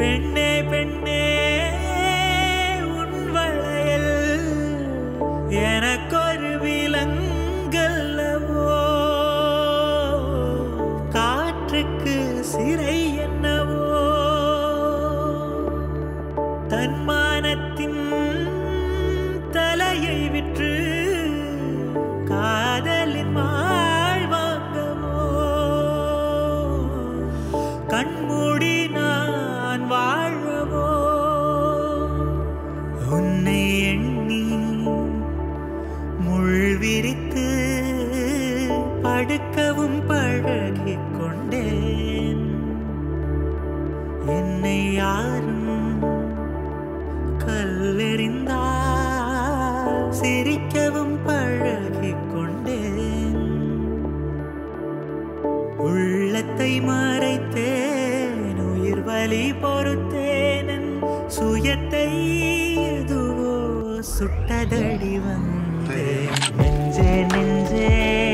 பெண்ணே பெண்ணே உன் வளையல் எனக்கொரு விலங்கல்லவோ காற்றுக்கு சிறை என்னவோ தன்மானத்தின் தலையை விற்று காதலின் மாள் வாங்கவோ கண்மூடி நான் வாழவோ உன்னை எண்ணி முள் விரித்து படுக்கவும் பழகிக் கொண்டேன் என்னை யாரும் கல்லெறிந்தால் சிரிக்கவும் பழகிக் கொண்டேன் உள்ளத்தை மறைத்தேன் உயிர் வலி பொறுத்தேன் என் சுயத்தை எதுவோ சுட்டதடி வந்தேன் நெஞ்சே நெஞ்சே